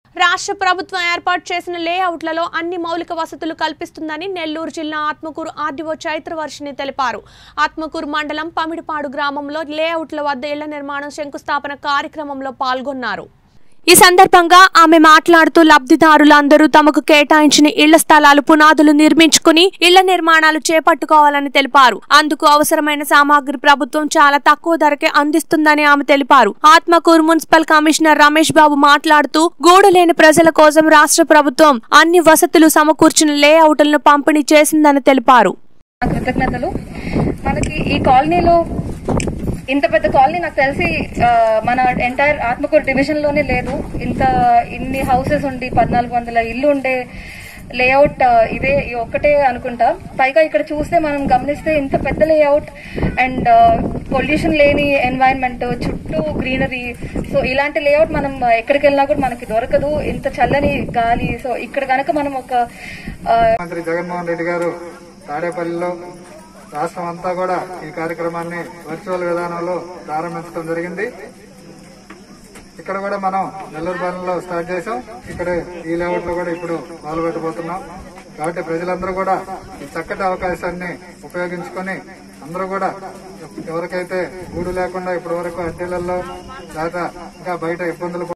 రాష్ట్ర ప్రభుత్వం ఏర్పాటు చేసిన లేఅవుట్లలో అన్ని మౌలిక వసతులు కల్పిస్తుందని నెల్లూరు జిల్లా ఆత్మకూరు ఆర్డీఓ చైత్రవర్షిని తెలిపారు ఆత్మకూరు మండలం పమిడిపాడు గ్రామంలో లేఅవుట్ల వద్ద ఇళ్ల నిర్మాణం శంకుస్థాపన కార్యక్రమంలో పాల్గొన్నారు ఈ సందర్భంగా ఆమె మాట్లాడుతూ లబ్ధిదారులందరూ తమకు కేటాయించిన ఇళ్ల స్థలాలు పునాదులు నిర్మించుకుని ఇళ్ల నిర్మాణాలు చేపట్టుకోవాలని తెలిపారు అందుకు అవసరమైన సామాగ్రి ప్రభుత్వం చాలా తక్కువ ధరకే అందిస్తుందని ఆమె తెలిపారు ఆత్మకూరు మున్సిపల్ కమిషనర్ రమేష్ బాబు మాట్లాడుతూ గూడు లేని ప్రజల కోసం రాష్ట్ర ప్రభుత్వం అన్ని వసతులు సమకూర్చిన లేఅవుట్లను పంపిణీ చేసిందని తెలిపారు కృతజ్ఞతలు మనకి ఈ కాలనీలో ఇంత పెద్ద కాలనీ నాకు తెలిసి ఆ, మన ఎంటైర్ ఆత్మకూరు డివిజన్ లోనే లేదు ఇంత ఇన్ని హౌసెస్ ఉండి పద్నాలుగు వందల ఇల్లు ఉండే లేఅవుట్ ఆ, ఇదే ఈ ఒక్కటే అనుకుంటా పైగా ఇక్కడ చూస్తే మనం గమనిస్తే ఇంత పెద్ద లేఅవుట్ అండ్ పొల్యూషన్ లేని ఎన్వైరన్మెంట్ చుట్టూ గ్రీనరీ సో ఇలాంటి లేఅవుట్ మనం ఎక్కడికి వెళ్ళినా కూడా మనకి దొరకదు ఇంత చల్లని గాలి సో ఇక్కడ కనుక మనం ఒక ఆ, మంత్రి జగన్మోహన్ రెడ్డి గారు తాడేపల్లిలో రాష్ట్రం అంతా కూడా ఈ కార్యక్రమాన్ని వర్చువల్ విధానంలో ప్రారంభించడం జరిగింది ఇక్కడ కూడా మనం నెల్లూరు పాలనలో స్టార్ట్ చేసాం ఇక్కడ ఈ లేఅవుట్ లో కూడా ఇప్పుడు మొదలు పెట్టబోతున్నాం కాబట్టి ప్రజలందరూ కూడా ఈ చక్కటి అవకాశాన్ని ఉపయోగించుకొని అందరూ కూడా ఎవరికైతే గూడు లేకుండా ఇప్పటి వరకు అద్దెలలో లేదా ఇంకా బయట ఇబ్బందులు